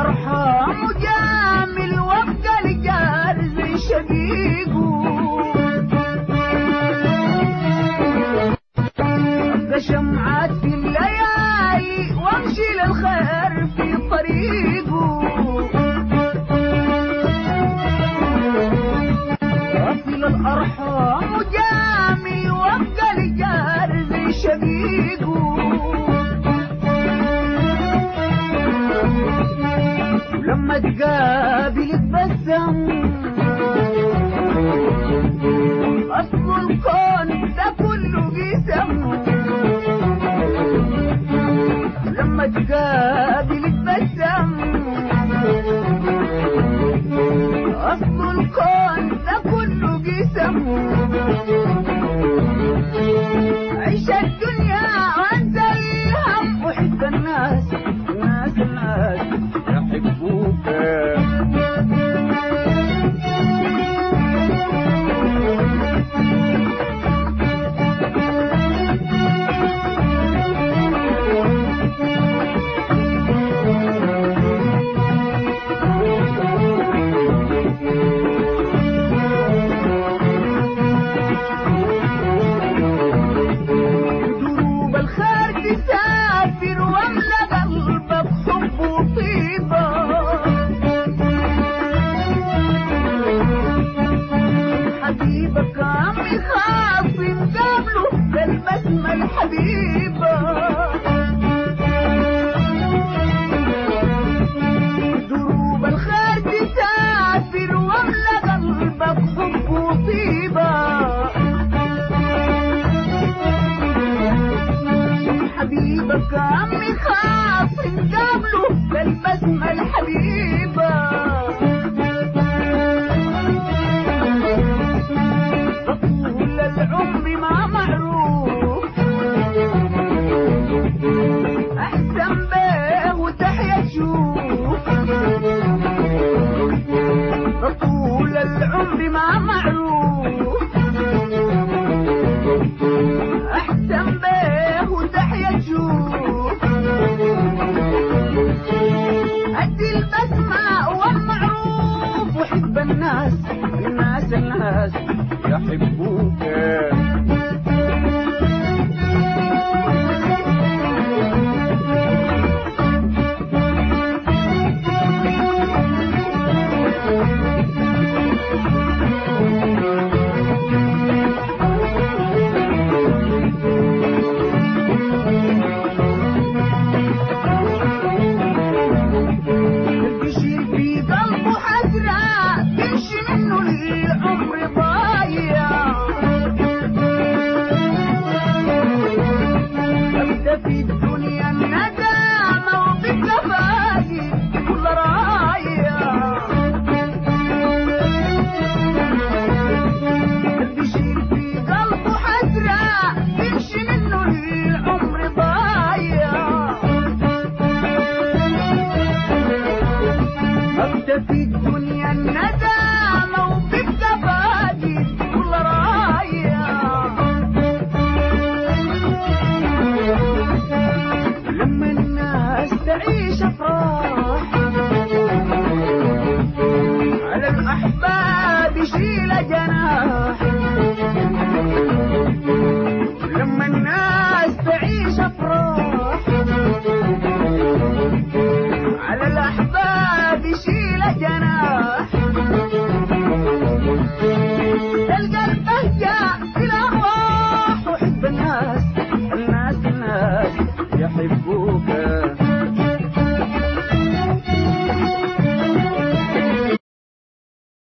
الأرحام جامل وابقى الجار زي شقيقه أبقى شمعات في الليالي وامشي للخير في طريقه أصل الأرحام جامل وابقى الجار زي شقيقه ولما تقابل تبسم أصل الكون ده كله قسم لما تقابل تبسم أصل الكون ده كله قسم عيش الدنيا وانت الهم وحب الناس الناس الناس يحبوك دروب الخير تسافر واملى قلبك حب وطيبة حبيبك عم يخاصم قبله بالبسمة الحبيبة دروب الخير تسافر واملى قلبك حب وطيبة حبيبك عمي خاصم قبله بالبسمة الحبيبة طول العمر ما معروف أحسن به وتحيا تشوف طول العمر ما معروف احسن بيه وتحيا تشوف ادي البسمة والمعروف وحب الناس الناس الناس يحبوك تمشي في قلبه حسرة تمشي منه العمر ضايع ابدا في الدنيا الندامة وبالتفاقي كل رايع تمشي في قلبه حسرة تمشي منه العمر ضايع أبدا في الدنيا الندامة وبيبقى باقي كل راية لما الناس تعيش أفراح على الأحباب يشيل جناح لما الناس تعيش أفراح على الأحباب يشيل جناح